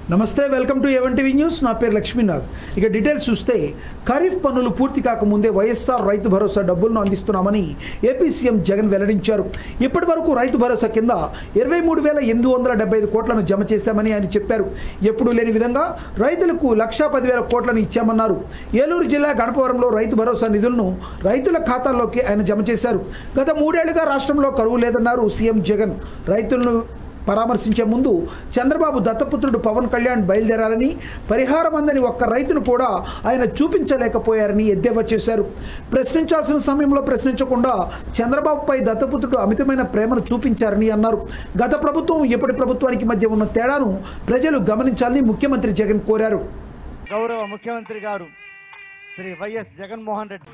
నమస్తే welcome to Even TV news నా పేరు లక్ష్మీనాథ్ ఇక డీటెయిల్స్ చూస్తే ఖరీఫ్ పన్నులు పూర్తి కాకముందే వైఎస్ఆర్ రైతు భరోసా డబ్బులను అందిస్తున్నామని ఏపీ సీఎం జగన్ వెల్లడించారు ఇప్పటి వరకు రైతు భరోసా కింద ఇరవై మూడు వేల ఎనిమిది వందల డెబ్బై ఐదు కోట్లను జమ చేశామని ఆయన చెప్పారు ఎప్పుడూ లేని విధంగా రైతులకు లక్షా పదివేల కోట్లను ఇచ్చామన్నారు ఏలూరు జిల్లా గణపవరంలో రైతు భరోసా నిధులను రైతుల ఖాతాల్లోకి ఆయన జమ చేశారు గత మూడేళ్లుగా రాష్ట్రంలో కరువు లేదన్నారు సీఎం జగన్ రైతులను పరామర్శించే ముందు చంద్రబాబు దత్తపుత్రుడు పవన్ కళ్యాణ్ బయలుదేరారని పరిహారం అందని ఒక్క రైతును కూడా ఆయన చూపించలేకపోయారని ఎద్దేవా చేశారు ప్రశ్నించాల్సిన సమయంలో ప్రశ్నించకుండా చంద్రబాబుపై దత్తపుత్రుడు అమితమైన ప్రేమను చూపించారని అన్నారు గత ప్రభుత్వం ఇప్పటి ప్రభుత్వానికి మధ్య ఉన్న తేడాను ప్రజలు గమనించాలని ముఖ్యమంత్రి జగన్ కోరారు గౌరవ ముఖ్యమంత్రి గారు శ్రీ వైఎస్ జగన్మోహన్ రెడ్డి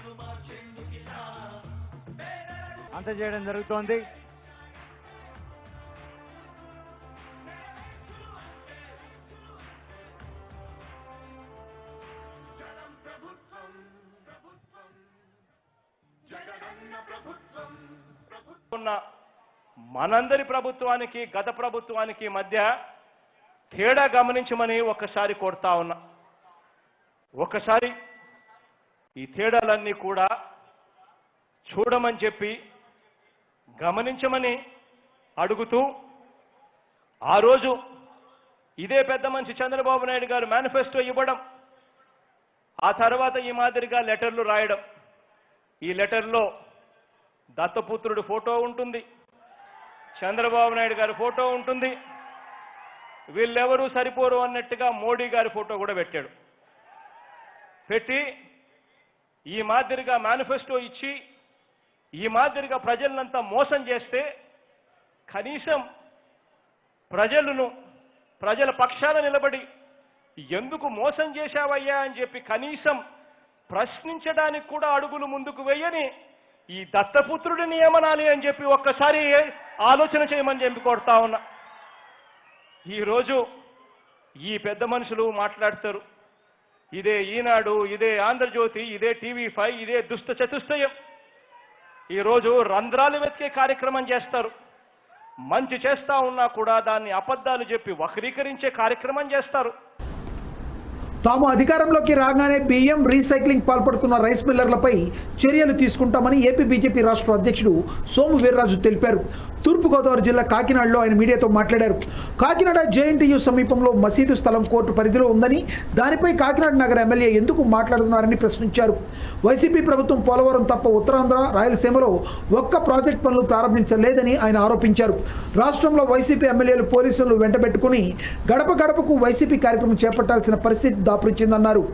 అందజేయడం జరుగుతోంది ఉన్న మనందరి ప్రభుత్వానికి గత ప్రభుత్వానికి మధ్య తేడా గమనించమని ఒక్కసారి కోరుతా ఉన్నా ఒక్కసారి ఈ తేడాలన్నీ కూడా చూడమని చెప్పి గమనించమని అడుగుతూ ఆ రోజు ఇదే పెద్ద మనిషి చంద్రబాబు నాయుడు గారు మేనిఫెస్టో ఇవ్వడం ఆ తర్వాత ఈ మాదిరిగా లెటర్లు రాయడం ఈ లెటర్లో దత్తపుత్రుడు ఫోటో ఉంటుంది చంద్రబాబు నాయుడు గారి ఫోటో ఉంటుంది వీళ్ళెవరూ సరిపోరు అన్నట్టుగా మోడీ గారి ఫోటో కూడా పెట్టాడు పెట్టి ఈ మాదిరిగా మేనిఫెస్టో ఇచ్చి ఈ మాదిరిగా ప్రజలనంతా మోసం చేస్తే కనీసం ప్రజలను ప్రజల పక్షాన నిలబడి ఎందుకు మోసం చేశావయ్యా అని చెప్పి కనీసం ప్రశ్నించడానికి కూడా అడుగులు ముందుకు వేయని ఈ దత్తపుత్రుడిని ఏమనాలి అని చెప్పి ఒక్కసారి ఆలోచన చేయమని చెప్పి కోరుతా ఉన్నా ఈరోజు ఈ పెద్ద మనుషులు మాట్లాడతారు ఇదే ఈనాడు ఇదే ఆంధ్రజ్యోతి ఇదే టీవీ ఫైవ్ ఇదే దుష్ట చతుష్టయం ఈరోజు రంధ్రాలు వెతికే కార్యక్రమం చేస్తారు మంచి చేస్తా ఉన్నా కూడా దాన్ని అబద్ధాలు చెప్పి వక్రీకరించే కార్యక్రమం చేస్తారు తాము అధికారంలోకి రాగానే బియ్యం రీసైక్లింగ్ పాల్పడుతున్న రైస్ మిల్లర్లపై చర్యలు తీసుకుంటామని ఏపీ బీజేపీ రాష్ట్ర అధ్యక్షుడు సోము వీర్రాజు తెలిపారు తూర్పుగోదావరి జిల్లా కాకినాడలో ఆయన మీడియాతో మాట్లాడారు కాకినాడ జేఎన్టీయు సమీపంలో మసీదు స్థలం కోర్టు పరిధిలో ఉందని దానిపై కాకినాడ నగర ఎమ్మెల్యే ఎందుకు మాట్లాడుతున్నారని ప్రశ్నించారు వైసీపీ ప్రభుత్వం పోలవరం తప్ప ఉత్తరాంధ్ర రాయలసీమలో ఒక్క ప్రాజెక్ట్ పనులు ప్రారంభించలేదని ఆయన ఆరోపించారు రాష్ట్రంలో వైసీపీ ఎమ్మెల్యేలు పోలీసులను వెంటబెట్టుకుని గడప గడపకు వైసీపీ కార్యక్రమం చేపట్టాల్సిన పరిస్థితి దాపురించిందన్నారు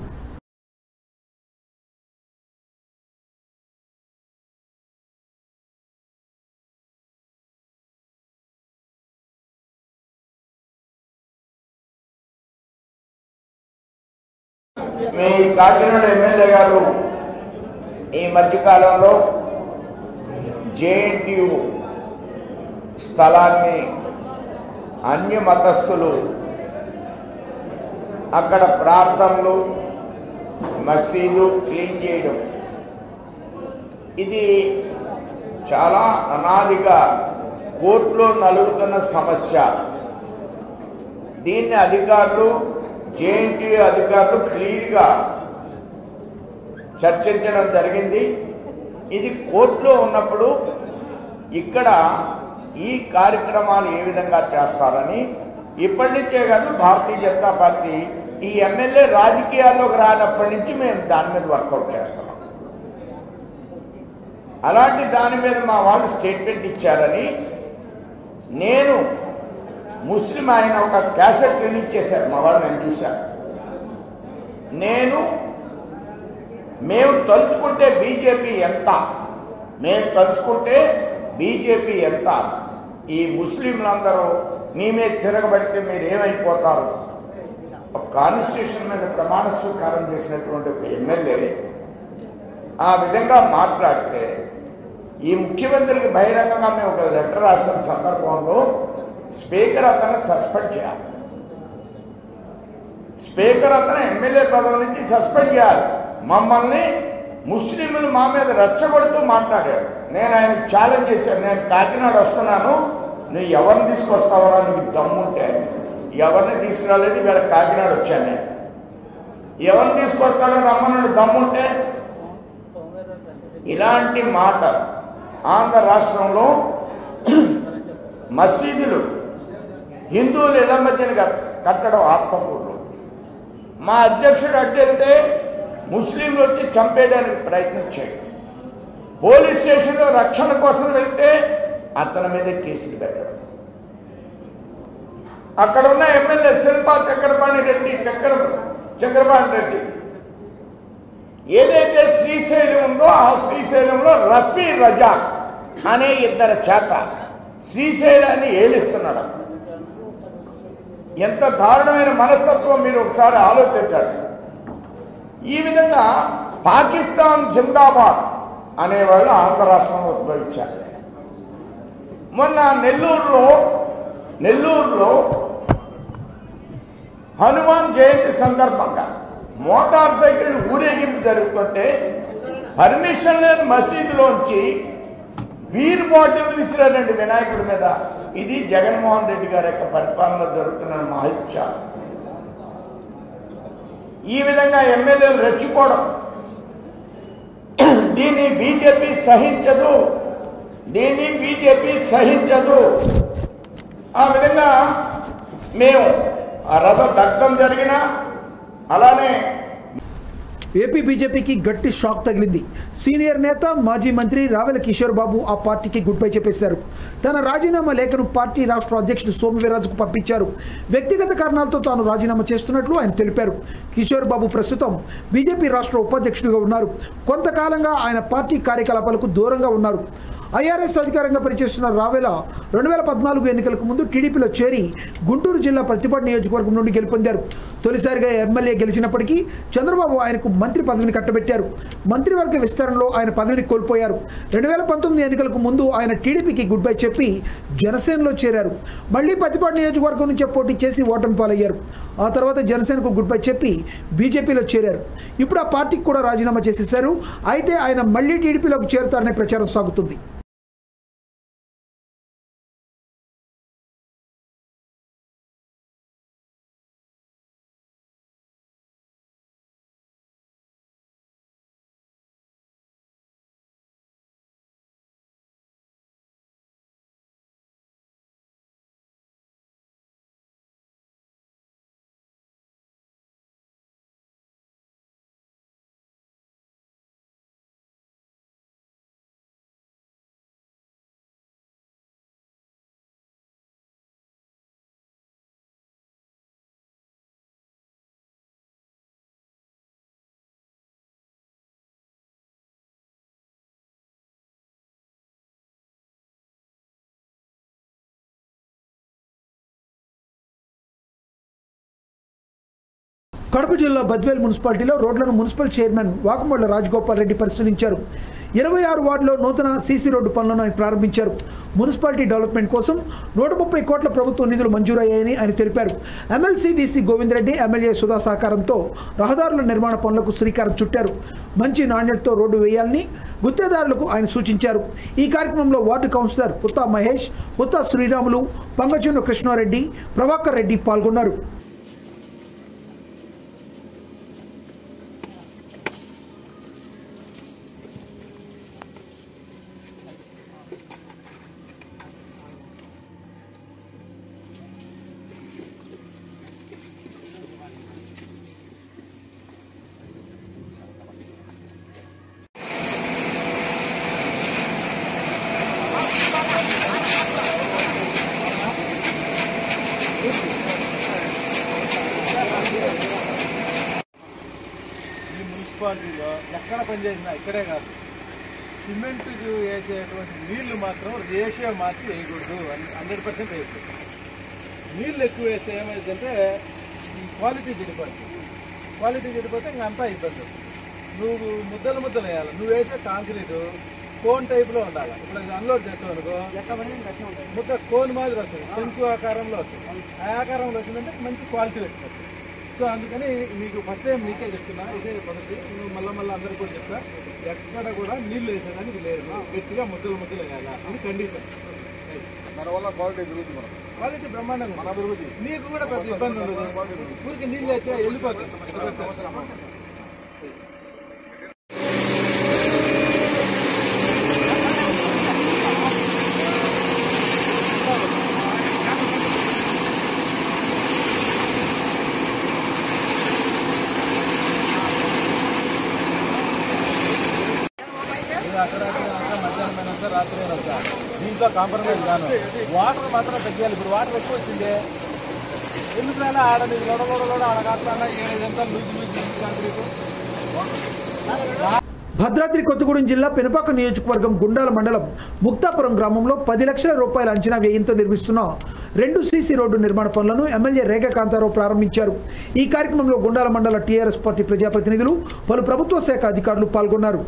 మీ కాకినాడ ఎమ్మెల్యే గారు ఈ మధ్యకాలంలో జేఎన్టీయు స్థలాన్ని అన్య మతస్థులు అక్కడ ప్రార్థనలు మసీదు క్లీన్ చేయడం ఇది చాలా అనాదిగా కోర్టులో నలుగుతున్న సమస్య దీన్ని అధికారులు జేఎన్టీయూ అధికారులు క్లియర్గా చర్చించడం జరిగింది ఇది కోర్టులో ఉన్నప్పుడు ఇక్కడ ఈ కార్యక్రమాలు ఏ విధంగా చేస్తారని ఇప్పటి నుంచే కాదు భారతీయ జనతా పార్టీ ఈ ఎమ్మెల్యే రాజకీయాల్లోకి రానప్పటి నుంచి మేము దాని మీద వర్కౌట్ చేస్తున్నాం అలాంటి దాని మీద మా వాళ్ళు స్టేట్మెంట్ ఇచ్చారని నేను ముస్లిం ఆయన ఒక క్యాసెట్ రిలీజ్ చేశారు మా వాళ్ళు నేను చూశాను నేను మేము తలుచుకుంటే బీజేపీ ఎంత మేము తలుచుకుంటే బీజేపీ ఎంత ఈ ముస్లింలందరూ మీ మీద తిరగబడితే మీరు ఏమైపోతారు ఒక కాన్స్టిట్యూషన్ మీద ప్రమాణ స్వీకారం చేసినటువంటి ఒక ఎమ్మెల్యే ఆ విధంగా మాట్లాడితే ఈ ముఖ్యమంత్రికి బహిరంగంగా మేము ఒక లెటర్ రాసిన సందర్భంలో స్పీకర్ అతను సస్పెండ్ చేయాలి స్పీకర్ అతను ఎమ్మెల్యే పదవి నుంచి సస్పెండ్ చేయాలి మమ్మల్ని ముస్లింలు మా మీద రెచ్చగొడుతూ మాట్లాడాడు నేను ఆయన ఛాలెంజ్ చేశాను నేను కాకినాడ వస్తున్నాను నువ్వు ఎవరిని తీసుకొస్తావరా నీకు దమ్ముంటే ఎవరిని తీసుకురాలేదు వీళ్ళ కాకినాడ వచ్చాను నేను ఎవరిని తీసుకొస్తాడో రమ్మన్నాడు దమ్ముంటే ఇలాంటి మాట ఆంధ్ర రాష్ట్రంలో మసీదులు హిందువులు ఇళ్ల మధ్యన కట్- కట్టడం ఆత్మకూరు మా అధ్యక్షుడు అడ్డెళ్తే ముస్లింలు వచ్చి చంపేయడానికి ప్రయత్నించాడు పోలీస్ స్టేషన్లో రక్షణ కోసం వెళ్తే అతని మీద కేసులు పెట్టడం అక్కడ ఉన్న ఎమ్మెల్యే శిల్పా చక్రపాణి రెడ్డి చక్ర చక్రపాణి రెడ్డి ఏదైతే శ్రీశైలం ఉందో ఆ శ్రీశైలంలో రఫీ రజా అనే ఇద్దరు చేత శ్రీశైలాన్ని ఏలిస్తున్నాడు ఎంత దారుణమైన మనస్తత్వం మీరు ఒకసారి ఆలోచించారు ఈ విధంగా పాకిస్తాన్ జిందాబాద్ అనేవాళ్ళు ఆంధ్ర రాష్ట్రంలో ఉద్భవించారు మొన్న నెల్లూరులో నెల్లూరులో హనుమాన్ జయంతి సందర్భంగా మోటార్ సైకిల్ ఊరేగింపు జరుగుతుంటే పర్మిషన్ లేని మసీదులోంచి బీర్ బాటిల్ విసిరాడండి వినాయకుడి మీద ఇది జగన్మోహన్ రెడ్డి గారి యొక్క పరిపాలనలో జరుగుతున్న మహత్య ఈ విధంగా ఎమ్మెల్యేలు రెచ్చిపోవడం దీన్ని బీజేపీ సహించదు దీన్ని బీజేపీ సహించదు ఆ విధంగా మేము ఆ రథ దగ్ధం జరిగిన అలానే ఏపీ బీజేపీకి గట్టి షాక్ తగిలింది సీనియర్ నేత మాజీ మంత్రి రావెల కిషోర్ బాబు ఆ పార్టీకి గుడ్ బై చెప్పేశారు తన రాజీనామా లేఖను పార్టీ రాష్ట్ర అధ్యక్షుడు సోమవీరాజుకు పంపించారు వ్యక్తిగత కారణాలతో తాను రాజీనామా చేస్తున్నట్లు ఆయన తెలిపారు కిషోర్ బాబు ప్రస్తుతం బీజేపీ రాష్ట్ర ఉపాధ్యక్షుడిగా ఉన్నారు కొంతకాలంగా ఆయన పార్టీ కార్యకలాపాలకు దూరంగా ఉన్నారు ఐఆర్ఎస్ అధికారంగా పనిచేస్తున్న రావెల రెండు వేల పద్నాలుగు ఎన్నికలకు ముందు టీడీపీలో చేరి గుంటూరు జిల్లా ప్రతిపాడు నియోజకవర్గం నుండి గెలుపొందారు తొలిసారిగా ఎమ్మెల్యే గెలిచినప్పటికీ చంద్రబాబు ఆయనకు మంత్రి పదవిని కట్టబెట్టారు మంత్రివర్గ విస్తరణలో ఆయన పదవిని కోల్పోయారు రెండు వేల పంతొమ్మిది ఎన్నికలకు ముందు ఆయన టీడీపీకి గుడ్ బై చెప్పి జనసేనలో చేరారు మళ్ళీ ప్రతిపాడు నియోజకవర్గం నుంచే పోటీ చేసి ఓటమి పాలయ్యారు ఆ తర్వాత జనసేనకు గుడ్ బై చెప్పి బీజేపీలో చేరారు ఇప్పుడు ఆ పార్టీకి కూడా రాజీనామా చేసేశారు అయితే ఆయన మళ్ళీ టీడీపీలోకి చేరుతారనే ప్రచారం సాగుతుంది కడప జిల్లా బద్వేల్ మున్సిపాలిటీలో రోడ్లను మున్సిపల్ చైర్మన్ వాకమొళ్ల రాజగోపాల్ రెడ్డి పరిశీలించారు ఇరవై ఆరు వార్డులో నూతన సీసీ రోడ్డు పనులను ఆయన ప్రారంభించారు మున్సిపాలిటీ డెవలప్మెంట్ కోసం నూట ముప్పై కోట్ల ప్రభుత్వ నిధులు మంజూరయ్యాయని ఆయన తెలిపారు MLC DC Govindareddy MLA Sudha సహకారంతో రహదారుల నిర్మాణ పనులకు శ్రీకారం చుట్టారు మంచి నాణ్యతతో రోడ్డు వేయాలని గుత్తేదారులకు ఆయన సూచించారు ఈ కార్యక్రమంలో వార్డు కౌన్సిలర్ పుత్తా మహేష్ పుత్తా శ్రీరాములు పంగచూరు కృష్ణారెడ్డి ప్రభాకర్ రెడ్డి పాల్గొన్నారు ఈ మున్సిపాలిటీలో ఎక్కడ పనిచేసినా ఇక్కడే కాదు సిమెంట్ వేసేటువంటి నీళ్లు మాత్రం రేషియో మార్చి వేయకూడదు హండ్రెడ్ పర్సెంట్ వేయకూడదు నీళ్ళు ఎక్కువ వేస్తే ఏమైందంటే ఈ క్వాలిటీ చెడిపోతుంది క్వాలిటీ చెడిపోతే ఇంకా అంతా ఇబ్బంది నువ్వు ముద్దలు ముద్దలు వేయాలి నువ్వు వేసే కాంక్రీట్ కోన్ టైప్లో ఉండాలి ఇప్పుడు అది అన్లోడ్ చేస్తావు అనుకో ముద్ద కోన్ మాదిరి వస్తుంది శంకు ఆకారంలో వస్తుంది ఆ ఆకారంలో వచ్చిందంటే మంచి క్వాలిటీ వచ్చినట్టు సో అందుకని మీకు ఫస్ట్ టైం మీకే చెప్తున్నా ఇదే పద్ధతి నువ్వు మళ్ళీ మళ్ళీ అందరికీ కూడా చెప్తా ఎక్కడ కూడా నీళ్ళు వేసేదానికి లేదు గట్టిగా ముద్దలు ముద్దలు వేయాలి ఇది కండిషన్ దానివల్ల క్వాలిటీ పెరుగుతుంది మనం క్వాలిటీ బ్రహ్మాండంగా మన అభివృద్ధి నీకు కూడా పెద్ద ఇబ్బంది ఉండదు ఊరికి నీళ్ళు వచ్చా వెళ్ళిపోతుంది ఇది అక్కడ అక్కడ అంతా మధ్యాహ్నం అయినాక రాత్రి అయినాక దీంట్లో కాంప్రమైజ్ గాను వాటర్ మాత్రం తగ్గాలి ఇప్పుడు వాటర్ ఎక్కువ వచ్చింది ఎందుకు రాలే ఆడ నీకు లోడ లోడ లోడ ఆడ కాకుండా ఏడైదంతా loose loose concrete Bhadradri Kothagudem జిల్లా పెనుపాక నియోజకవర్గం గుండాల మండలం ముక్తాపురం గ్రామంలో పది లక్షల రూపాయల అంచనా వ్యయంతో నిర్మిస్తున్న రెండు సీసీ రోడ్డు నిర్మాణ పనులను ఎమ్మెల్యే రేఖా కాంతారావు ప్రారంభించారు ఈ కార్యక్రమంలో గుండాల మండల టీఆర్ఎస్ పార్టీ ప్రజాప్రతినిధులు పలు ప్రభుత్వ శాఖ అధికారులు పాల్గొన్నారు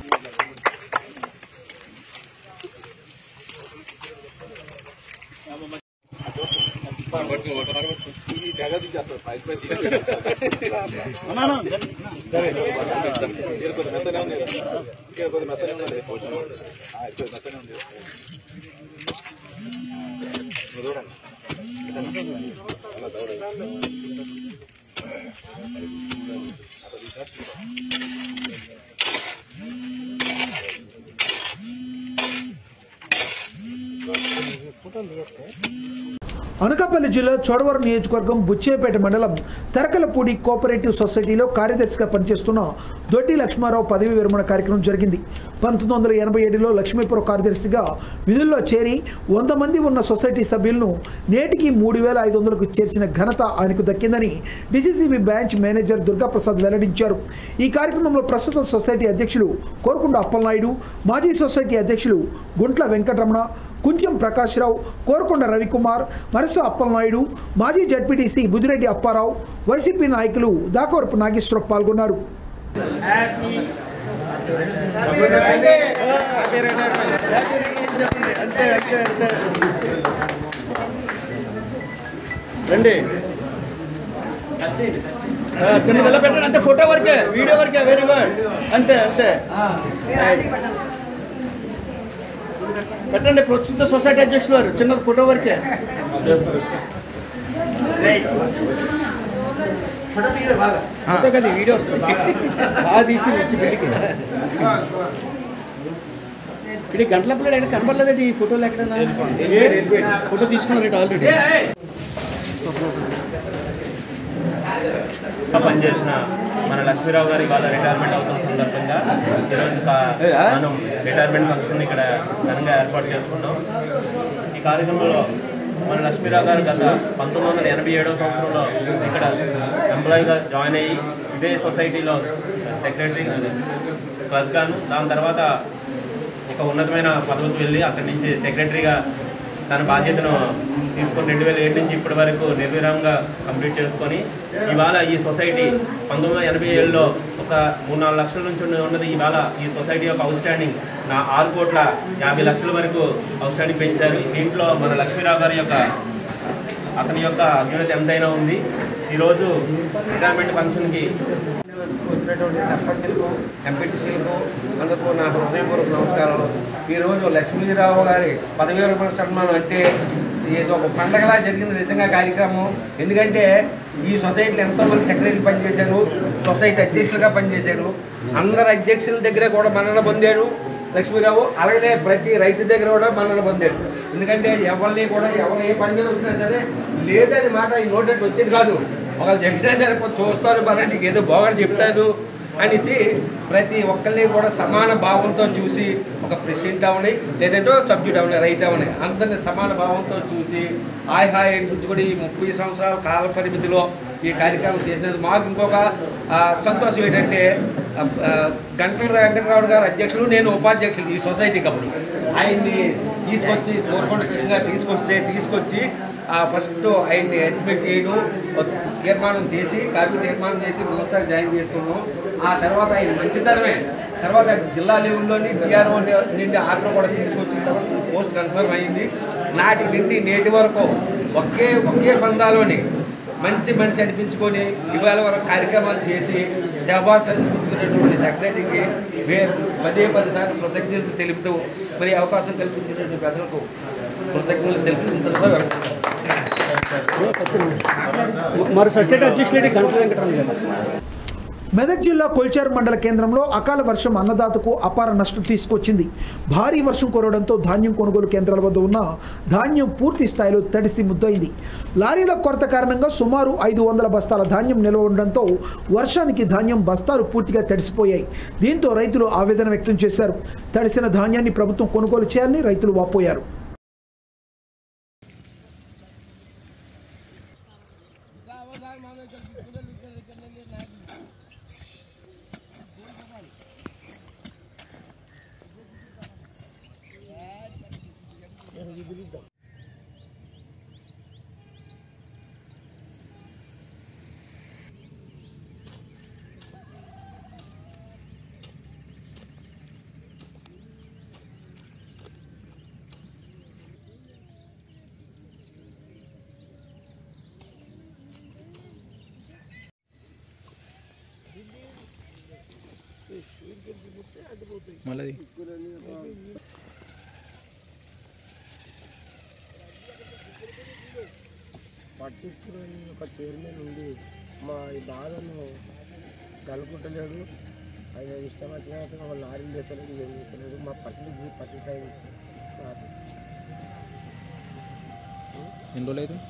అనకాపల్లి జిల్లా చోడవరం నియోజకవర్గం బుచ్చేపేట మండలం తరకలపూడి కోఆపరేటివ్ సొసైటీలో కార్యదర్శిగా పనిచేస్తున్న దొడ్డి లక్ష్మారావు పదవి విరమణ కార్యక్రమం జరిగింది పంతొమ్మిది వందల ఎనభై ఏడులో లక్ష్మీపురం కార్యదర్శిగా విధుల్లో చేరి వంద మంది ఉన్న సొసైటీ సభ్యులను నేటికి మూడు వేల ఐదు వందలకు చేర్చిన ఘనత ఆయనకు దక్కిందని డిసిసిబి బ్రాంచ్ మేనేజర్ దుర్గాప్రసాద్ వెల్లడించారు ఈ కార్యక్రమంలో ప్రస్తుత సొసైటీ అధ్యక్షులు కోరుకుంట అప్పలనాయుడు మాజీ సొసైటీ అధ్యక్షులు గుంట్ల వెంకటరమణ కుంచెం ప్రకాశ్రావు కోరకొండ రవికుమార్ మరస అప్పలనాయుడు మాజీ జడ్పీటీసీ బుదిరెడ్డి అప్పారావు వైసీపీ నాయకులు దాకవరపు నాగేశ్వరరావు పాల్గొన్నారు రండి చిన్నదల్లా పెట్టండి అంతే ఫోటో వరకే వీడియో వరకే వెరీ గుడ్ అంతే అంతే పెట్టండి ప్రస్తుత సొసైటీ అధ్యక్షులు వారు చిన్నది ఫోటో వరకే ఫోటో కదా వీడియో వస్తుంది బాగా తీసి వచ్చి పెళ్ళికి ఇది గంటల పిల్లలు ఎక్కడ కనపడలేదండి ఈ ఫోటోలు ఎక్కడన్నా ఫోటో తీసుకున్నారు ఆల్రెడీ పనిచేసిన మన లక్ష్మీరావు గారి వాళ్ళ రిటైర్మెంట్ అవుతున్న సందర్భంగా ఈరోజు కా- మనం రిటైర్మెంట్ ఫంక్షన్ ఇక్కడ ఘనంగా ఏర్పాటు చేసుకున్నాం ఈ కార్యక్రమంలో మన లక్ష్మీరావు గారు గత పంతొమ్మిది వందల ఎనభై ఏడవ సంవత్సరంలో ఇక్కడ ఎంప్లాయీగా జాయిన్ అయ్యి ఇదే సొసైటీలో సెక్రటరీ క్లర్క్ గాను దాని తర్వాత ఒక ఉన్నతమైన పదవికి వెళ్ళి అక్కడి నుంచి సెక్రటరీగా తన బాధ్యతను తీసుకొని రెండు వేల ఏడు నుంచి ఇప్పటి వరకు నిర్విరామంగా కంప్లీట్ చేసుకొని ఇవాళ ఈ సొసైటీ పంతొమ్మిది వందల ఎనభై ఏడులో ఒక మూడు నాలుగు లక్షల నుంచి ఉన్న- ఉన్నది ఇవాళ ఈ సొసైటీ యొక్క అవుట్ స్టాండింగ్ నా ఆరు కోట్ల యాభై లక్షల వరకు అవుట్ స్టాండింగ్ పెంచారు దీంట్లో మన లక్ష్మీరావు గారి యొక్క అతని యొక్క అభ్యున్నతి ఎంతైనా ఉంది ఈరోజు రిటైర్మెంట్ ఫంక్షన్కి వచ్చినటువంటి సర్పంచులకు ఎంపీటీసీలకు అందుకు నా హృదయపూర్వక నమస్కారాలు ఈరోజు లక్ష్మీరావు గారి పదవి విరమణ సన్మానం అంటే ఇది ఒక పండగలా జరిగింది నిజంగా కార్యక్రమం ఎందుకంటే ఈ సొసైటీలో ఎంతోమంది సెక్రటరీలు పనిచేశారు సొసైటీ అధ్యక్షులుగా పనిచేశారు అందరు అధ్యక్షుల దగ్గర కూడా మన్నన పొందాడు లక్ష్మీరావు అలాగే ప్రతి రైతు దగ్గర కూడా మన్నన పొందాడు ఎందుకంటే ఎవరిని కూడా ఎవరు ఏ పని మీద వచ్చినా సరే లేదని మాట ఈ నోటెట్ వచ్చేది కాదు ఒకళ్ళు చెప్పినా సరే కొంచెం చూస్తారు మన నీకు ఏదో బాగా చెప్తాను అనేసి ప్రతి ఒక్కరిని కూడా సమాన భావంతో చూసి ఒక ప్రెసిడెంట్ అవని లేదంటే సభ్యుడు అవని రైతు అవని అందరిని సమాన భావంతో చూసి హాయ్ హాయ్ అనిపించుకొని ఈ ముప్పై సంవత్సరాల కాల పరిమితిలో ఈ కార్యక్రమం చేసినది మాకు ఇంకొక ఆ, సంతోషం ఏంటంటే ఆ, ఆ, గంటల వెంకటరావు గారు అధ్యక్షులు నేను ఉపాధ్యక్షులు ఈ సొసైటీకి అప్పుడు ఆయన్ని తీసుకొచ్చి కోరుకొండ కృష్ణ గారు తీసుకొస్తే తీసుకొచ్చి ఆ ఫస్ట్ ఆయన్ని అడ్మిట్ చేయడం ఒక తీర్మానం చేసి కార్మిక తీర్మానం చేసి వ్యవస్థకు జాయిన్ చేసుకున్నాం ఆ తర్వాత ఆయన మంచితనమే తర్వాత జిల్లా లెవెల్లోని డిఆర్ఓ నుండి ఆర్డర్ కూడా తీసుకొచ్చిన తర్వాత పోస్ట్ కన్ఫర్మ్ అయింది నాటి నుండి నేటి వరకు ఒకే ఒకే పందాలోని మంచి మనిషి అనిపించుకొని ఇవాళ వరకు కార్యక్రమాలు చేసి సేవాస్ అనిపించుకున్నటువంటి సెక్రటరీకి వే పదే పది సార్లు కృతజ్ఞతలు తెలుపుతూ మరి అవకాశం కల్పించినటువంటి పెద్దలకు కృతజ్ఞతలు తెలుపుతుంటారు మరి సొసైటీ అధ్యక్షులు గంటల వెంకటరావు గారు మెదక్ జిల్లా కొల్చార్ మండల కేంద్రంలో అకాల వర్షం అన్నదాతకు అపార నష్టం తీసుకొచ్చింది భారీ వర్షం కురవడంతో ధాన్యం కొనుగోలు కేంద్రాల వద్ద ఉన్న ధాన్యం పూర్తి స్థాయిలో తడిసి ముద్దయింది లారీల కొరత కారణంగా సుమారు ఐదు వందల బస్తాల ధాన్యం నిల్వ ఉండడంతో వర్షానికి ధాన్యం బస్తాలు పూర్తిగా తడిసిపోయాయి దీంతో రైతులు ఆవేదన వ్యక్తం చేశారు తడిసిన ధాన్యాన్ని ప్రభుత్వం కొనుగోలు చేయాలని రైతులు వాపోయారు పట్టించుకునే ఒక చైర్మన్ ఉంది మా ఈ బాధను కలుపుకుంటలేడు ఆయన ఇష్టం వచ్చినట్టు ఒక లారీలు చేస్తలేడు ఏం చేస్తలేడు మా పరిస్థితి ఈ పరిస్థితి అయింది సార్ ఎన్ని రోజులు అయితే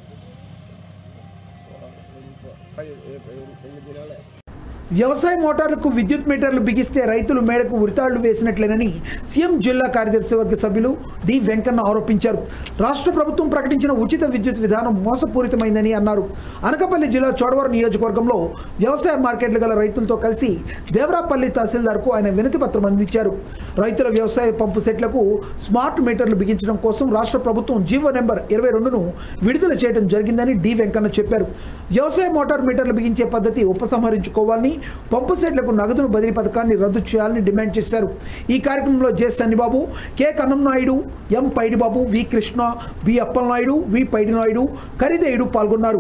పది- ఎనిమిది దినాలే వ్యవసాయ మోటార్లకు విద్యుత్ మీటర్లు బిగిస్తే రైతులు మేడకు ఉరితాళ్లు వేసినట్లేనని సీఎం జిల్లా కార్యదర్శి వర్గ సభ్యులు డి వెంకన్న ఆరోపించారు రాష్ట్ర ప్రభుత్వం ప్రకటించిన ఉచిత విద్యుత్ విధానం మోసపూరితమైందని అన్నారు అనకాపల్లి జిల్లా చోడవరం నియోజకవర్గంలో వ్యవసాయ మార్కెట్లు గల రైతులతో కలిసి దేవరాపల్లి తహసీల్దార్కు ఆయన వినతి పత్రం అందించారు రైతుల వ్యవసాయ పంపు సెట్లకు స్మార్ట్ మీటర్లు బిగించడం కోసం రాష్ట్ర ప్రభుత్వం జీవో నెంబర్ ఇరవై రెండును విడుదల చేయడం జరిగిందని డి వెంకన్న చెప్పారు వ్యవసాయ మోటార్ మీటర్లు బిగించే పద్ధతి ఉపసంహరించుకోవాలని పంపు సెట్లకు నగదును బదిలీ పథకాన్ని రద్దు చేయాలని డిమాండ్ చేశారు ఈ కార్యక్రమంలో J Sannibabu K Kannam Naidu M Paidibabu V Krishna B Appalanaidu V Paidinaidu ఖరీదేయుడు పాల్గొన్నారు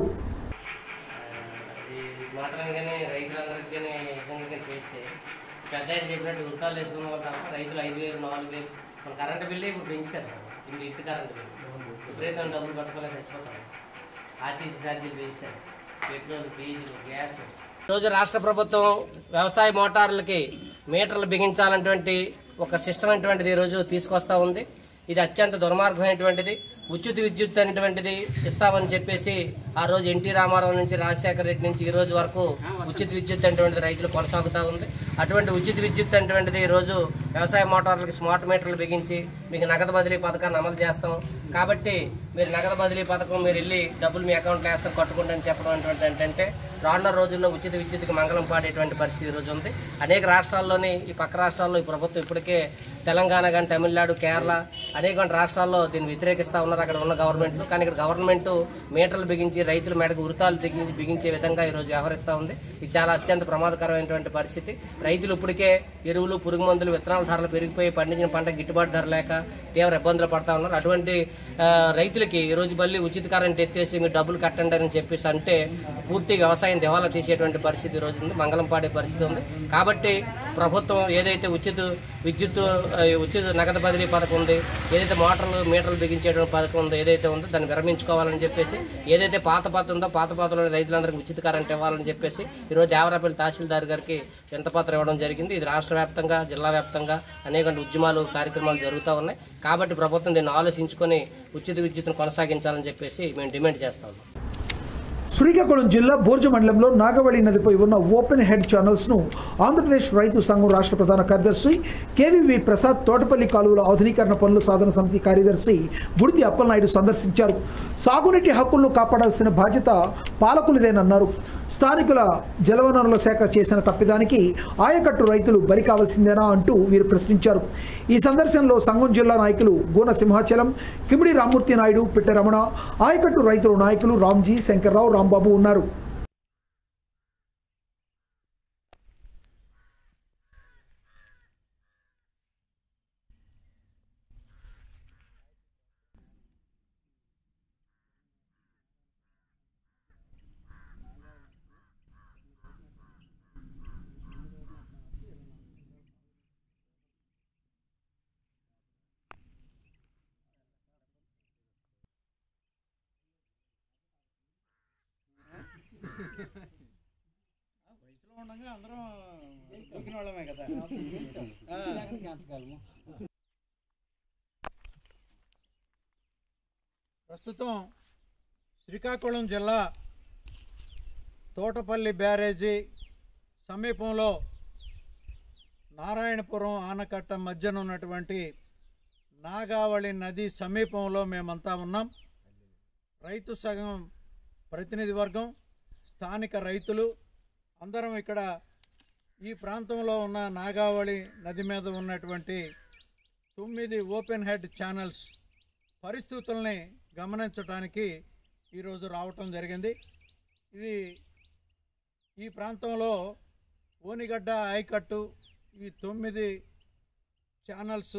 మాత్రంగానే రైతులందరికీ నిజంగా చేస్తే పెద్ద ఆయన చెప్పినట్టు ఉరకాలు వేసుకున్న వాళ్ళు తప్ప రైతులు ఐదు వేలు నాలుగు వేలు మన కరెంటు బిల్లు ఇప్పుడు పెంచారు సార్ ఇప్పుడు ఇంటి కరెంటు బిల్లు విపరీతం డబ్బులు కట్టుకోలేక చచ్చిపోతారు ఆర్టీసీ ఛార్జీలు వేశారు పెట్రోల్ డీజిల్ గ్యాస్ రోజు రాష్ట్ర ప్రభుత్వం వ్యవసాయ మోటార్లకి మీటర్లు బిగించాలన్నటువంటి ఒక సిస్టమ్ అనేటువంటిది ఈరోజు తీసుకొస్తా ఉంది ఇది అత్యంత దుర్మార్గమైనటువంటిది ఉచిత విద్యుత్ అనేటువంటిది ఇస్తామని చెప్పేసి ఆ రోజు ఎన్టీ రామారావు నుంచి రాజశేఖర రెడ్డి నుంచి ఈ రోజు వరకు ఉచిత విద్యుత్ అనేటువంటిది రైతులు కొనసాగుతూ ఉంది అటువంటి ఉచిత విద్యుత్ అనేటువంటిది ఈ రోజు వ్యవసాయ మోటార్లకు స్మార్ట్ మీటర్లు బిగించి మీకు నగదు బదిలీ పథకాన్ని అమలు చేస్తాం కాబట్టి మీరు నగదు బదిలీ పథకం మీరు వెళ్ళి డబ్బులు మీ అకౌంట్లో వేస్తాం కట్టుకుంటా అని చెప్పడం అటువంటి ఏంటంటే రానున్న రోజుల్లో ఉచిత విద్యుత్కి మంగళం పాడేటువంటి పరిస్థితి ఈ రోజు ఉంది అనేక రాష్ట్రాల్లోని ఈ పక్క రాష్ట్రాల్లో ఈ ప్రభుత్వం ఇప్పటికే తెలంగాణ కానీ తమిళనాడు కేరళ అనేక రాష్ట్రాల్లో దీన్ని వ్యతిరేకిస్తూ ఉన్నారు అక్కడ ఉన్న గవర్నమెంట్లు కానీ ఇక్కడ గవర్నమెంట్ మీటర్లు బిగించి రైతుల మేడకు ఉరితాలు దిగి బిగించే విధంగా ఈరోజు వ్యవహరిస్తూ ఉంది ఇది చాలా అత్యంత ప్రమాదకరమైనటువంటి పరిస్థితి రైతులు ఇప్పటికే ఎరువులు పురుగు మందులు విత్తనాల ధరలు పెరిగిపోయి పండించిన పంట గిట్టుబాటు ధర లేక తీవ్ర ఇబ్బందులు పడతా ఉన్నారు అటువంటి ఆ, రైతులకి ఈ రోజు మళ్ళీ ఉచిత కరెంట్ ఎత్తేసి మీరు డబ్బులు కట్టండి అని చెప్పేసి అంటే పూర్తి వ్యవసాయం దివాలా తీసేటువంటి పరిస్థితి ఈ రోజు ఉంది మంగళం పాడే పరిస్థితి ఉంది కాబట్టి ప్రభుత్వం ఏదైతే ఉచిత విద్యుత్ ఆ, ఉచిత నగదు బదిలీ పథకం ఉంది ఏదైతే మోటార్లు మీటర్లు బిగించేటువంటి పథకం ఉందో ఏదైతే ఉందో దాన్ని విరమించుకోవాలని చెప్పేసి ఏదైతే పాత పాత ఉందో పాత పాతలో రైతులందరికీ ఉచిత కరెంట్ ఇవ్వాలని చెప్పేసి ఈరోజు దేవరాపల్లి తహసీల్దార్ గారికి వింతపత్రం ఇవ్వడం జరిగింది ఇది రాష్ట్ర వ్యాప్తంగా జిల్లా వ్యాప్తంగా అనేక ఉద్యమాలు కార్యక్రమాలు జరుగుతూ ఉన్నాయి కాబట్టి ప్రభుత్వం దీన్ని ఆలోచించుకొని ఉచిత విద్యుత్తును కొనసాగించాలని చెప్పేసి మేము డిమాండ్ చేస్తా ఉన్నాం శ్రీకాకుళం జిల్లా బోర్జ మండలంలో నాగవళి నదిపై ఉన్న ఓపెన్ హెడ్ ఛానల్స్ను ఆంధ్రప్రదేశ్ రైతు సంఘం రాష్ట్ర ప్రధాన కార్యదర్శి కేవీవి ప్రసాద్ తోటపల్లి కాలువల ఆధునీకరణ పనుల సాధన సమితి కార్యదర్శి బుడితి అప్పలనాయుడు సందర్శించారు సాగునీటి హక్కులను కాపాడాల్సిన బాధ్యత పాలకులదేనన్నారు స్థానికుల జలవనరుల శాఖ చేసిన తప్పిదానికి ఆయకట్టు రైతులు బలి కావాల్సిందేనా అంటూ వీరు ప్రశ్నించారు ఈ సందర్శనలో సంఘం జిల్లా నాయకులు గోన సింహాచలం కిమిడి రామ్మూర్తి నాయుడు పిట్టరమణ ఆయకట్టు రైతుల నాయకులు రామ్జీ శంకర్రావు రాంబాబు ఉన్నారు వయసులో ఉండగా అందరం దొరికిన వాళ్ళమే కదా ఆ. ప్రస్తుతం శ్రీకాకుళం జిల్లా తోటపల్లి బ్యారేజీ సమీపంలో నారాయణపురం ఆనకట్ట మధ్యన ఉన్నటువంటి నాగావళి నది సమీపంలో మేమంతా ఉన్నాం రైతు సగం ప్రతినిధి వర్గం స్థానిక రైతులు అందరం ఇక్కడ ఈ ప్రాంతంలో ఉన్న నాగావళి నది మీద ఉన్నటువంటి తొమ్మిది ఓపెన్ హెడ్ ఛానల్స్ పరిస్థితుల్ని గమనించడానికి ఈరోజు రావటం జరిగింది ఇది ఈ ప్రాంతంలో ఓనిగడ్డ ఆయకట్టు ఈ తొమ్మిది ఛానల్స్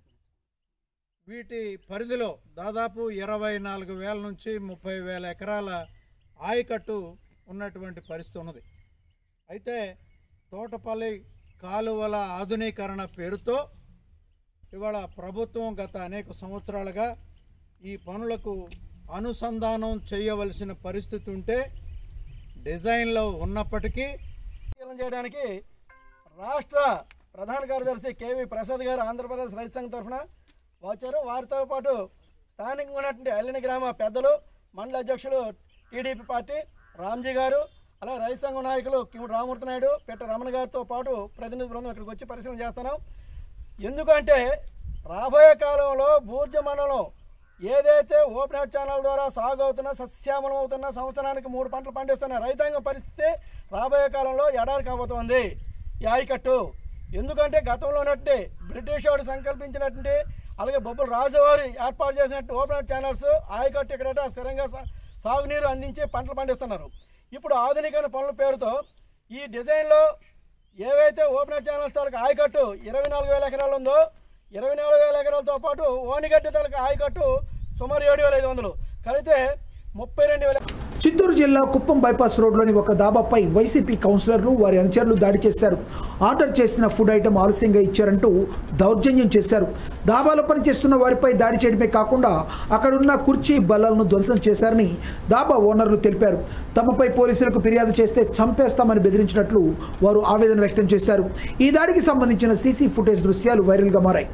వీటి పరిధిలో దాదాపు ఇరవై నాలుగు వేల నుంచి ముప్పై వేల ఎకరాల ఆయకట్టు ఉన్నటువంటి పరిస్థితి ఉన్నది అయితే తోటపల్లి కాలువల ఆధునీకరణ పేరుతో ఇవాళ ప్రభుత్వం గత అనేక సంవత్సరాలుగా ఈ పనులకు అనుసంధానం చేయవలసిన పరిస్థితి ఉంటే డిజైన్లో ఉన్నప్పటికీ పరిశీలన చేయడానికి రాష్ట్ర ప్రధాన కార్యదర్శి కేవీ ప్రసాద్ గారు ఆంధ్రప్రదేశ్ రైతు సంఘం తరఫున వచ్చారు వారితో పాటు స్థానికంగా ఉన్నటువంటి అల్లిని గ్రామ పెద్దలు మండల అధ్యక్షులు టీడీపీ పార్టీ రామ్జీ గారు అలాగే రైతు సంఘం నాయకులు కిమ్ రామూర్తి నాయుడు పెట్ట రమణ గారితో పాటు ప్రతినిధి బృందం ఇక్కడికి వచ్చి పరిశీలన చేస్తున్నాం ఎందుకంటే రాబోయే కాలంలో బూర్జ మండలం ఏదైతే ఓపెన్ హెడ్ ఛానల్ ద్వారా సాగు అవుతున్న సస్యామలం అవుతున్న సంవత్సరానికి మూడు పంటలు పండిస్తున్న రైతాంగం పరిస్థితి రాబోయే కాలంలో ఎడారి కాబోతోంది ఈ ఆయకట్టు ఎందుకంటే గతంలో ఉన్నట్టు బ్రిటిష్ వాడు సంకల్పించినటువంటి అలాగే బొబ్బులు రాజువారి ఏర్పాటు చేసినట్టు ఓపెన్ హెడ్ ఛానల్స్ ఆయకట్టు ఇక్కడ స్థిరంగా సా- సాగునీరు అందించి పంటలు పండిస్తున్నారు ఇప్పుడు ఆధునికమైన పనుల పేరుతో ఈ డిజైన్లో ఏవైతే ఓపెన్ హెడ్ ఛానల్స్ తాలూకు ఆయకట్టు ఇరవై నాలుగు వేల ఎకరాలు ఉందో ఇరవై నాలుగు వేల ఎకరాలతో పాటు ఓనిగడ్డ తాలూకు ఆయకట్టు సుమారు ఏడు వేల ఐదు వందలు కలిపితే ముప్పై రెండు వేల చిత్తూరు జిల్లా కుప్పం బైపాస్ రోడ్లోని ఒక దాబాపై వైసీపీ కౌన్సిలర్లు వారి అనుచరులు దాడి చేశారు ఆర్డర్ చేసిన ఫుడ్ ఐటెం ఆలస్యంగా ఇచ్చారంటూ దౌర్జన్యం చేశారు దాబాలో పనిచేస్తున్న వారిపై దాడి చేయడమే కాకుండా అక్కడున్న కుర్చీ బల్లలను ధ్వంసం చేశారని దాబా ఓనర్లు తెలిపారు తమపై పోలీసులకు ఫిర్యాదు చేస్తే చంపేస్తామని బెదిరించినట్లు వారు ఆవేదన వ్యక్తం చేశారు ఈ దాడికి సంబంధించిన సీసీ ఫుటేజ్ దృశ్యాలు వైరల్గా మారాయి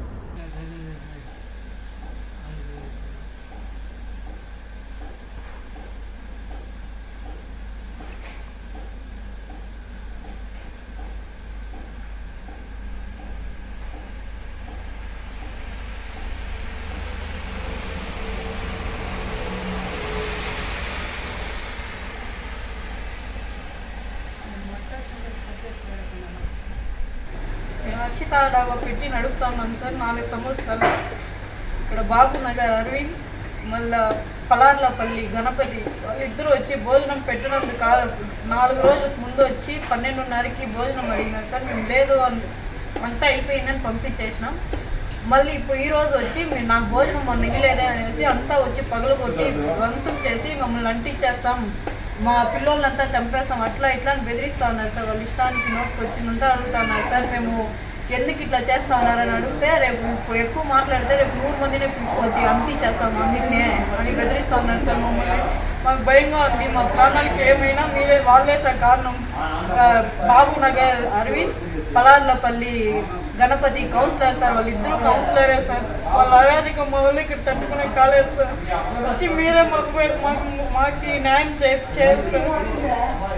నేను హర్షిత డాబా పెట్టి నడుపుతున్నాను సార్ నాలుగు సంవత్సరాలు ఇక్కడ బాబు నగర్ అరవింద్ మళ్ళా పలార్లపల్లి గణపతి వాళ్ళిద్దరూ వచ్చి భోజనం పెట్టినందుకు కాలం నాలుగు రోజుల ముందు వచ్చి పన్నెండున్నరకి భోజనం అడిగినారు సార్ మేము లేదు అని అంతా అయిపోయిందని పంపించేసినాం మళ్ళీ ఇప్పుడు ఈ రోజు వచ్చి మీరు నాకు భోజనం మొన్న ఇవ్వలేదే అనేసి అంతా వచ్చి పగలు కొట్టి ధ్వంసం చేసి మమ్మల్ని అంటించేస్తాం మా పిల్లోళ్ళంతా చంపేస్తాం అట్లా ఇట్లా అని బెదిరిస్తా ఉన్నారు సార్ వాళ్ళ ఇష్టానికి నోట్కి వచ్చిందంతా అడుగుతా ఉన్నారు సార్ మేము ఎందుకు ఇట్లా చేస్తా ఉన్నారని అడిగితే రేపు ఇప్పుడు ఎక్కువ మాట్లాడితే రేపు నూరు మందినే పిలుచుకొచ్చి అంతించేస్తాం అందరినీ అని బెదిరిస్తా ఉన్నారు సార్ మమ్మల్ని మాకు భయంగా ఉంది మా ప్రాణానికి ఏమైనా మీరే వాళ్ళే సార్ కారణం ఆ, బాబు నగర్ అరవింద్ పలార్లపల్లి గణపతి కౌన్సిలర్ సార్ వాళ్ళిద్దరూ కౌన్సిలరే సార్ వాళ్ళ అరాజకం మా వాళ్ళు ఇక్కడ తట్టుకునే కాలేదు సార్ వచ్చి మీరే మాకు మాకు మాకు న్యాయం చే చేయాలి సార్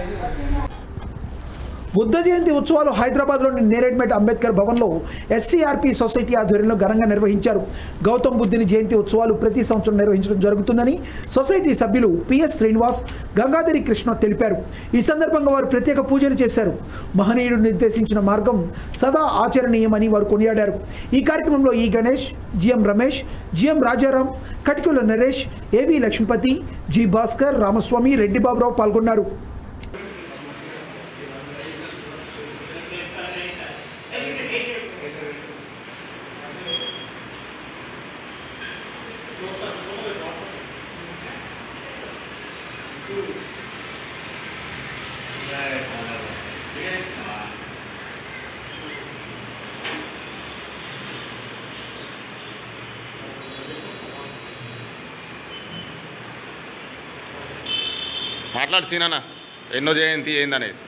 బుద్ధ జయంతి ఉత్సవాలు హైదరాబాద్లోని నేరేడ్మెట్ అంబేద్కర్ భవన్లో ఎస్సీఆర్పి సొసైటీ ఆధ్వర్యంలో ఘనంగా నిర్వహించారు గౌతమ్ బుద్ధుని జయంతి ఉత్సవాలు ప్రతి సంవత్సరం నిర్వహించడం జరుగుతుందని సొసైటీ సభ్యులు పిఎస్ శ్రీనివాస్ గంగాధరి కృష్ణ తెలిపారు ఈ సందర్భంగా వారు ప్రత్యేక పూజలు చేశారు మహనీయుడు నిర్దేశించిన మార్గం సదా ఆచరణీయమని వారు కొనియాడారు ఈ కార్యక్రమంలో ఈ Ganesh GM Ramesh GM Rajaram Katikula Naresh AV Lakshmipathi G Bhaskar Ramaswamy Reddy Baburao పాల్గొన్నారు మాట్లాడు సీనన్న ఎన్నో జయంతి ఏందనేది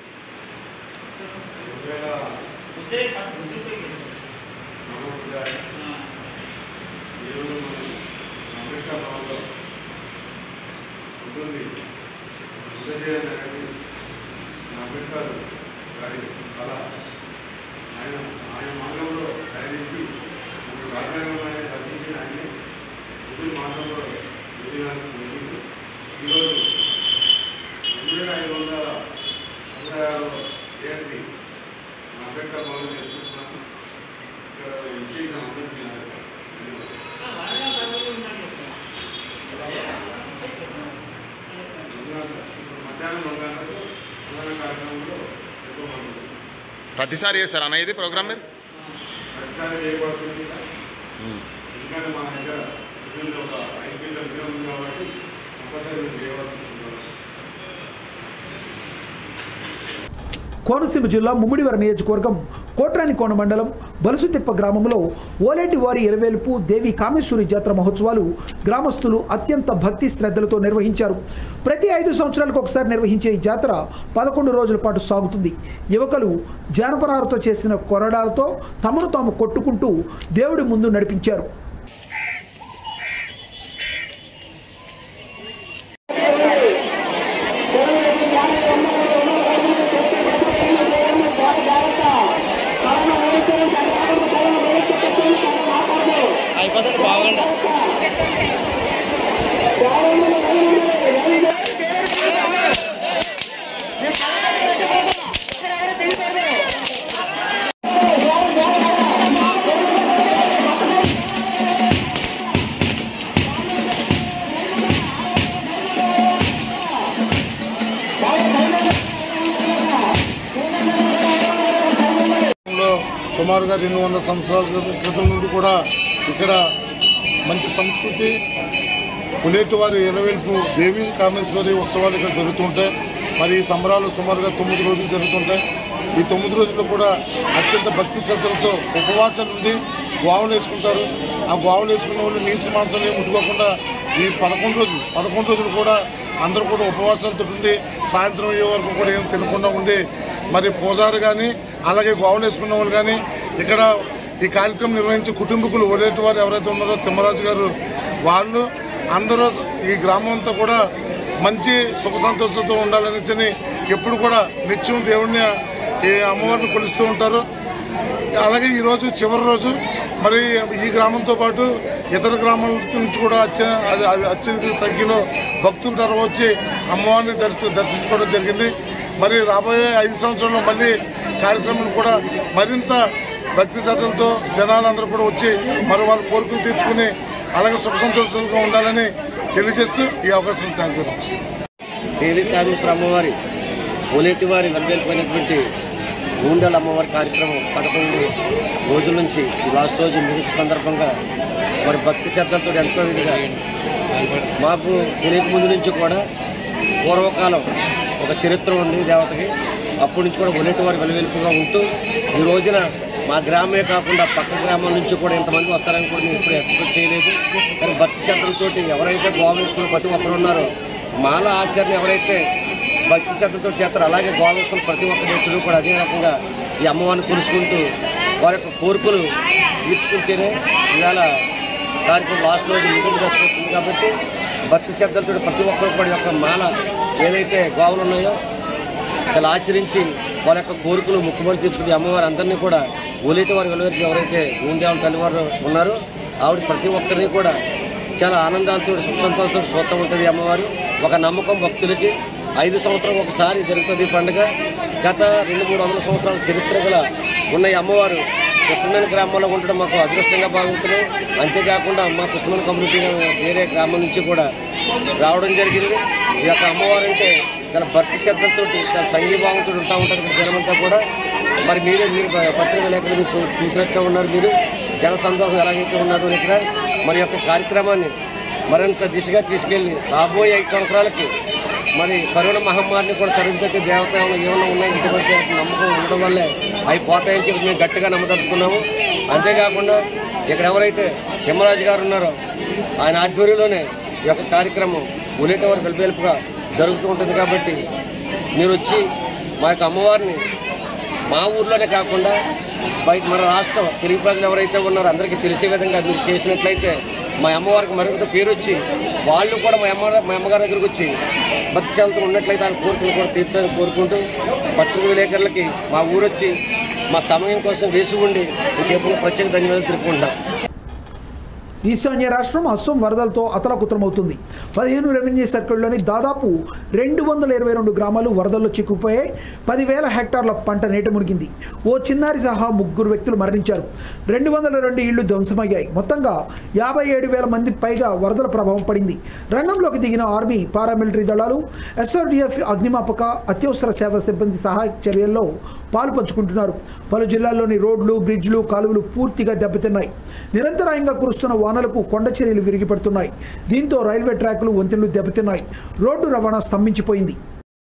అంబేద్కర్ గారి కళ ఆయన ఆయన మార్గంలో ప్రయాణించి మనకు రాజ్యాంగం రచించిన ఆయన ఉద్యోగ మార్గంలో ఉద్యోగానికి నిర్మించి ఈరోజు రెండు వేల ఐదు వందల అరవై ఆరు జయంతి మన అంబేద్కర్ భవన్ జరుపుకుంటున్నాను ఇక్కడ ఇచ్చేసిన అందరికీ నా యొక్క ధన్యవాదాలు. ఇప్పుడు మధ్యాహ్నం రెండు గంటలకు అన్నదాన కార్యక్రమంలో ఎక్కువ మంది ప్రతిసారి చేస్తారు అన్న ఇది ప్రోగ్రామ్ మీరు ప్రతిసారి చేయబడుతుంది ఎందుకంటే మా దగ్గర ఇది ఒక ఐదు గంటల విలువ ఉంది కాబట్టి కంపల్సరీ మేము చేయవలసి ఉంటుంది కోనసీమ జిల్లా ముమ్మిడివర నియోజకవర్గం కోట్రానికోన మండలం బలుసుతిప్ప గ్రామంలో ఓలేటి వారి ఎరవేలుపు దేవి కామేశ్వరి జాతర మహోత్సవాలు గ్రామస్తులు అత్యంత భక్తి శ్రద్ధలతో నిర్వహించారు ప్రతి ఐదు సంవత్సరాలకు ఒకసారి నిర్వహించే ఈ జాతర పదకొండు రోజుల పాటు సాగుతుంది యువకులు జానపరాలతో చేసిన కొరడాలతో తమను తాము కొట్టుకుంటూ దేవుడి ముందు నడిపించారు అయిపోతుంది బాగుండ లో సుమారుగా రెండు వందల సంవత్సరాల క్రితం- క్రితం నుండి కూడా ఇక్కడ మంచి సంస్కృతి పులేటివారి ఇరవేల్పు దేవి కామేశ్వరి ఉత్సవాలు ఇక్కడ జరుగుతుంటాయి మరి ఈ సంబరాలు సుమారుగా తొమ్మిది రోజులు జరుగుతుంటాయి ఈ తొమ్మిది రోజుల్లో కూడా అత్యంత భక్తి శ్రద్ధలతో ఉపవాసం నుండి గోవలు వేసుకుంటారు ఆ గోవలు వేసుకున్న వాళ్ళు నీచు మాంసం ఏం ముట్టుకోకుండా ఈ పదకొండు రోజులు పదకొండు రోజులు కూడా అందరూ కూడా ఉపవాసాలతో ఉండి సాయంత్రం అయ్యే వరకు కూడా ఏం తినకుండా ఉండి మరి పూజారు కానీ అలాగే గోవలు వేసుకున్న వాళ్ళు కానీ ఇక్కడ ఈ కార్యక్రమం నిర్వహించే కుటుంబకులు ఓలేటి వారు ఎవరైతే ఉన్నారో తిమ్మరాజు గారు వాళ్ళు అందరూ ఈ గ్రామం అంతా కూడా మంచి సుఖ సంతోషంతో ఉండాలని ఎప్పుడు కూడా నిత్యం దేవుణ్ణి ఈ అమ్మవారిని కొలుస్తూ ఉంటారు అలాగే ఈ రోజు చివరి రోజు మరి ఈ గ్రామంతో పాటు ఇతర గ్రామాల నుంచి కూడా అత్య అది- అది అత్యధిక సంఖ్యలో భక్తులు తరవచ్చి అమ్మవారిని దర్శ దర్శించుకోవడం జరిగింది మరి రాబోయే ఐదు సంవత్సరాల్లో మళ్ళీ కార్యక్రమం కూడా మరింత భక్తి శ్రద్ధలతో జనాలందరూ కూడా వచ్చి మరి వాళ్ళ కోరికలు తీర్చుకుని అలాగే సుఖ సంతోషాలుగా ఉండాలని తెలియజేస్తూ ఈ అవకాశం థ్యాంక్ యూ దేవి కామేశ్వర అమ్మవారి ఓలేటి వారి వెల్వేలిపోయినటువంటి గూండెల అమ్మవారి కార్యక్రమం పదకొండు రోజుల నుంచి ఈ లాస్ట్ రోజు ముగింపు సందర్భంగా మరి భక్తి శ్రద్ధలతో ఎంతో విధిగా మాకు తెలియక ముందు నుంచి కూడా పూర్వకాలం ఒక చరిత్ర ఉంది దేవతకి అప్పటి నుంచి కూడా ఒలేటి వారి వెలువెలుపుగా ఉంటూ ఈ రోజున మా గ్రామమే కాకుండా పక్క గ్రామాల నుంచి కూడా ఇంతమంది వస్తారని కూడా మేము ఇప్పుడు ఎక్స్పెక్ట్ చేయలేదు కానీ భక్తి శ్రద్ధలతోటి ఎవరైతే గోవా వేసుకుని ప్రతి ఒక్కరు ఉన్నారో మాల ఆచరణ ఎవరైతే భక్తి శ్రద్ధతో చేస్తారో అలాగే గోవా వేసుకుని ప్రతి ఒక్క వ్యక్తులు కూడా అదే రకంగా ఈ అమ్మవారిని కొలుసుకుంటూ వారి యొక్క కోరికలు తీర్చుకుంటేనే ఇవాళ కార్యక్రమం లాస్ట్ రోజు ముగింపు దశకొస్తుంది కాబట్టి భక్తి శ్రద్ధలతో ప్రతి ఒక్కరు కూడా ఈ యొక్క మాల ఏదైతే గోవులు ఉన్నాయో ఇలా ఆచరించి వాళ్ళ యొక్క కోరికలు ముక్కుబడి తీర్చుకుని అమ్మవారు అందరినీ కూడా ఓలేటి వారి వెలువరికి ఎవరైతే ఊందేవాళ్ళ తల్లివారు ఉన్నారో ఆవిడ ప్రతి ఒక్కరిని కూడా చాలా ఆనందాలతో సుఖ సంతోషంతో చూస్తూ ఉంటుంది ఈ అమ్మవారు ఒక నమ్మకం భక్తులకి ఐదు సంవత్సరం ఒకసారి జరుగుతుంది ఈ పండుగ గత రెండు మూడు వందల సంవత్సరాల చరిత్ర గల ఉన్న ఈ అమ్మవారు కృష్ణమేన గ్రామంలో ఉండడం మాకు అదృష్టంగా భావిస్తున్నాం అంతేకాకుండా మా కృష్ణమేన కమ్యూనిటీ వేరే గ్రామం నుంచి కూడా రావడం జరిగింది ఈ యొక్క అమ్మవారు అంటే చాలా భక్తి శ్రద్ధలతో చాలా సంఘీభావంతో ఉంటా ఉంటారు ఇక్కడ జనమంతా కూడా మరి మీరే మీరు పత్రిక లేఖలు మీరు చూ- చూసినట్టుగా ఉన్నారు మీరు జన సందోహం ఎలాగైతే ఉన్నారు ఇక్కడ మరి యొక్క కార్యక్రమాన్ని మరింత దిశగా తీసుకెళ్లి రాబోయే ఐదు సంవత్సరాలకి మరి కరోనా మహమ్మారిని కూడా తరిమిపెట్టి దేవత ఏమైనా ఉన్నాయి ఇటువంటి నమ్మకం ఉండడం వల్లే అవి పోతాయని చెప్పి మేము గట్టిగా నమ్మదలుచుకున్నాము అంతేకాకుండా ఇక్కడ ఎవరైతే తిమ్మరాజు గారు ఉన్నారో ఆయన ఆధ్వర్యంలోనే ఈ యొక్క కార్యక్రమం ఉలేట వారు వెలుపుగా జరుగుతూ ఉంటుంది కాబట్టి మీరు వచ్చి మా యొక్క అమ్మవారిని మా ఊర్లోనే కాకుండా బయట మన రాష్ట్రం తెలుగు ప్రజలు ఎవరైతే ఉన్నారో అందరికీ తెలిసే విధంగా మీరు చేసినట్లయితే మా అమ్మవారికి మరింత పేరు వచ్చి వాళ్ళు కూడా మా అమ్మ మా అమ్మగారి దగ్గరికి వచ్చి భక్తిశాంతం ఉన్నట్లయితే ఆయన కోరికలు కూడా తీర్చాలని కోరుకుంటూ పత్రిక విలేకరులకి మా ఊరొచ్చి మా సమయం కోసం వేసి ఉండి మీ చెప్పిన ప్రత్యేక ధన్యవాదాలు తెలుపుకుంటాం ఈశాన్య రాష్ట్రం అస్సోం వరదలతో అతలకుతలమవుతుంది పదిహేను రెవెన్యూ సర్కిల్లోని దాదాపు రెండు వందల ఇరవై రెండు గ్రామాలు వరదల్లో చిక్కుపోయాయి పదివేల హెక్టార్ల పంట నీట మునిగింది ఓ చిన్నారి సహా ముగ్గురు వ్యక్తులు మరణించారు రెండు వందల రెండు ఇళ్లు ధ్వంసమయ్యాయి మొత్తంగా యాభై ఏడు వేల మంది పైగా వరదల ప్రభావం పడింది రంగంలోకి దిగిన ఆర్మీ పారామిలిటరీ దళాలు ఎస్ఆర్డీఎఫ్ అగ్నిమాపక అత్యవసర సేవ సిబ్బంది సహాయక చర్యల్లో పాలు పంచుకుంటున్నారు పలు జిల్లాల్లోని రోడ్లు బ్రిడ్జ్లు కాలువలు పూర్తిగా దెబ్బతిన్నాయి నిరంతరాయంగా కురుస్తున్న వానలకు కొండ చర్యలు విరిగిపడుతున్నాయి దీంతో రైల్వే ట్రాకులు వంతెనలు దెబ్బతిన్నాయి రోడ్డు రవాణా స్తంభించిపోయింది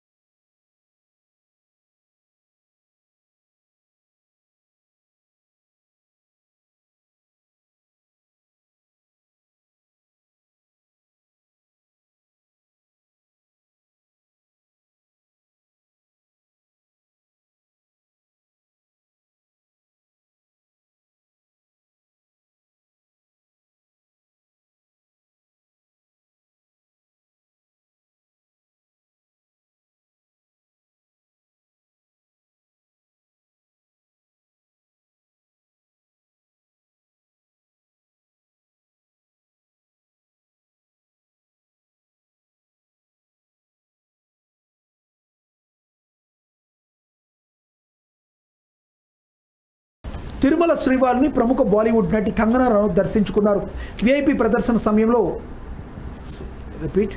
తిరుమల శ్రీవారిని ప్రముఖ బాలీవుడ్ నటి కంగనా రనౌత్ దర్శించుకున్నారు విఐపి ప్రదర్శన సమయంలో రిపీట్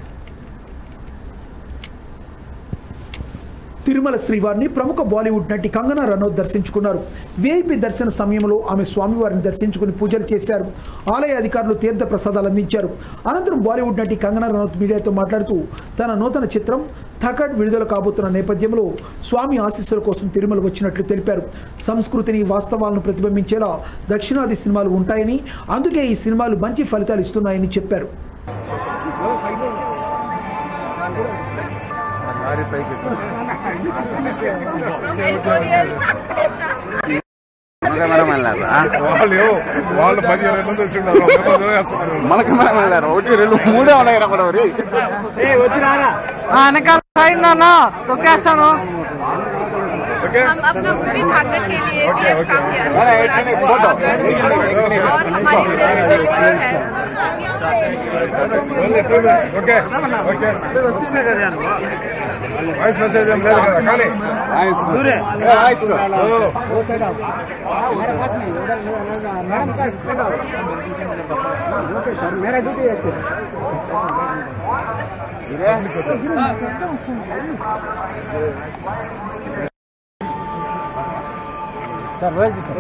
తిరుమల శ్రీవారిని ప్రముఖ బాలీవుడ్ నటి కంగనా రనౌత్ దర్శించుకున్నారు విఐపి దర్శన సమయంలో ఆమె స్వామివారిని దర్శించుకుని పూజలు చేశారు ఆలయ అధికారులు తీర్థ ప్రసాదాలు అందించారు అనంతరం బాలీవుడ్ నటి కంగనా రనౌత్ మీడియాతో మాట్లాడుతూ తన నూతన చిత్రం థకడ్ విడుదల కాబోతున్న నేపథ్యంలో స్వామి ఆశీస్సుల కోసం తిరుమల వచ్చినట్లు తెలిపారు సంస్కృతిని వాస్తవాలను ప్రతిబింబించేలా దక్షిణాది సినిమాలు ఉంటాయని అందుకే ఈ సినిమాలు మంచి ఫలితాలు ఇస్తున్నాయని చెప్పారు వాళ్ళు వాళ్ళు పదిహేను మంది వచ్చి ఉన్నారు ఒకరు వేస్తున్నారు. మనకి మనం వెళ్ళారు ఒకటి రెండు మూడే ఉన్నాయి కూడా మరి వెనకాల అయిందన్నా తొక్కేస్తాను ఓకే हम अपना पूरी सागर के लिए ओके, ओके। अरे, एक मिनट, फोटो। और हमारी है ఓకే ఓకే వాయిస్ మెసేజ్ ఏం లేదు కదా కానీ వాయిస్ ఏ, వాయిస్ ఓ. సార్ వాయిస్ సార్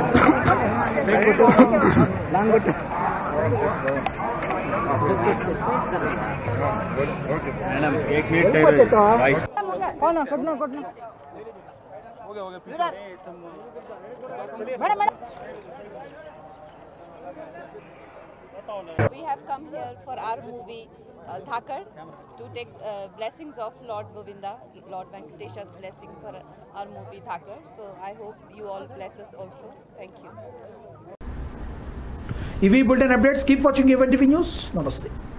లాంగ్ కొట్టు మేడం एक मिनट वाइस कौन कटना कटना We have come here for our movie uh, Dhakar to take uh, blessings of Lord Govinda, Lord Venkatesha's blessing for our movie Dhakar. So I hope you all bless us also. Thank you. ఇవి bulletin updates keep watching event TV news నమస్తే